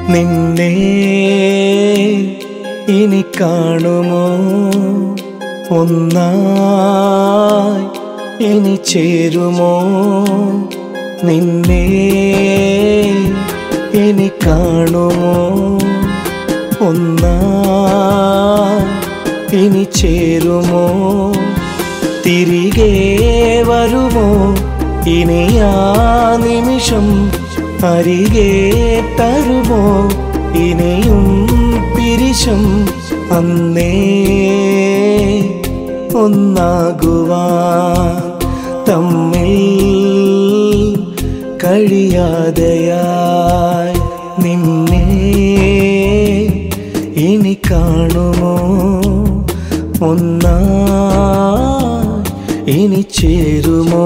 നിന്നെ ഇനി കാണുമോ ഒന്നായി ഇനി ചേരുമോ നിന്നെ ഇനി കാണുമോ ഒന്നായി ഇനി ചേരുമോ തിരികെ വരുമോ ഇനി ആ നിമിഷം അരികെ തരുമോ ഇനിയും പിരിശം അന്നേ ഒന്നാകുവാൻ തമ്മിൽ കഴിയാതെയായി നിന്നെ ഇനി കാണുമോ ഒന്നാ ഇനി ചേരുമോ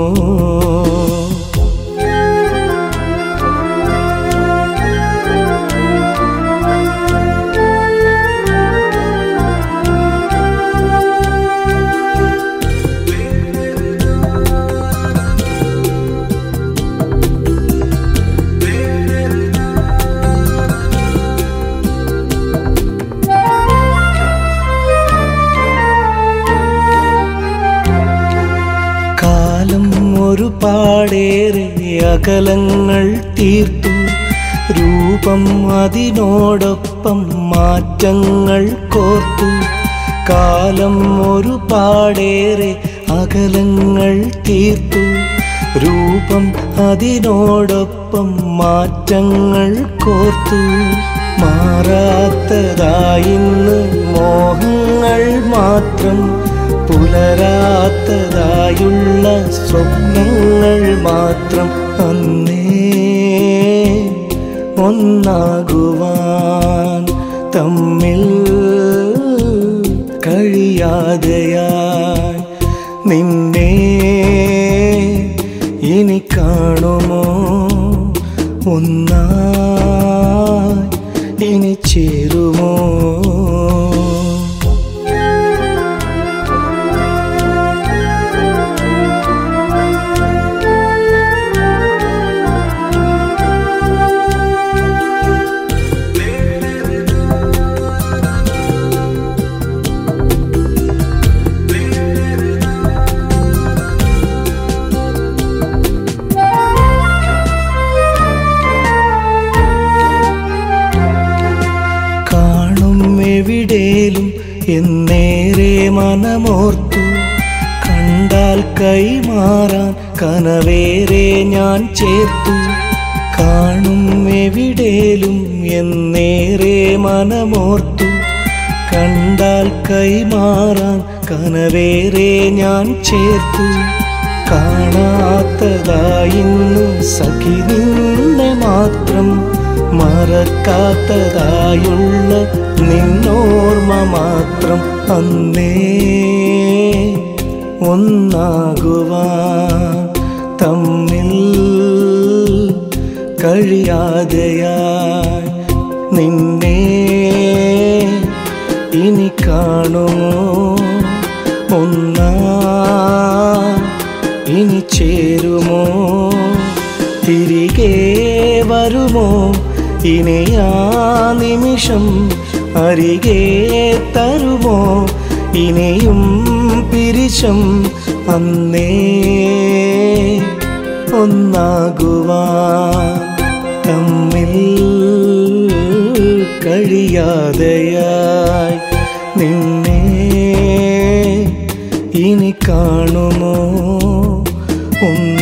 കാലം ഒരുപാടേറെ അകലങ്ങൾ തീർത്തു രൂപം അതിനോടൊപ്പം മാറ്റങ്ങൾ കോർത്തു കാലം ഒരുപാടേറെ അകലങ്ങൾ തീർത്തു രൂപം അതിനോടൊപ്പം മാറ്റങ്ങൾ കോർത്തു മാറാത്തതായിന്ന് മോഹങ്ങൾ മാത്രം പുലരാത്തതായുള്ള സ്വപ്നങ്ങൾ മാത്രം അന്നേ ഒന്നാകുവാൻ തമ്മിൽ കഴിയാതെയായി നിന്നെ ഇനി കാണുമോ ഒന്നായി ഇനി ചേരുമോ കാണും എവിടേലും എന്നേറെ മനമോർത്തു കണ്ടാൽ കൈമാറാൻ കനവേറെ ഞാൻ ചേർത്തു കാണും എവിടേലും എന്നേറെ മനമോർത്തു കണ്ടാൽ കൈമാറാൻ കനവേറെ ഞാൻ ചേർത്തു കാണാത്തതായിന്നു സഖി നിന്നെ മാത്രം മറക്കാത്തതായുള്ള നിന്നോർമ്മ മാത്രം അന്നേ ഒന്നാകുവാൻ തമ്മിൽ കഴിയാതെയായി നിന്നെ ഇനി കാണുമോ ഒന്നാ ഇനി ചേരുമോ തിരികെ വരുമോ ഇനി ആ നിമിഷം അരികെ തരുമോ ഇനിയും പിരിശം അന്നേ ഒന്നാകുവാൻ തമ്മിൽ കഴിയാതെയായി നിന്നെ ഇനി കാണുമോ ഒന്ന്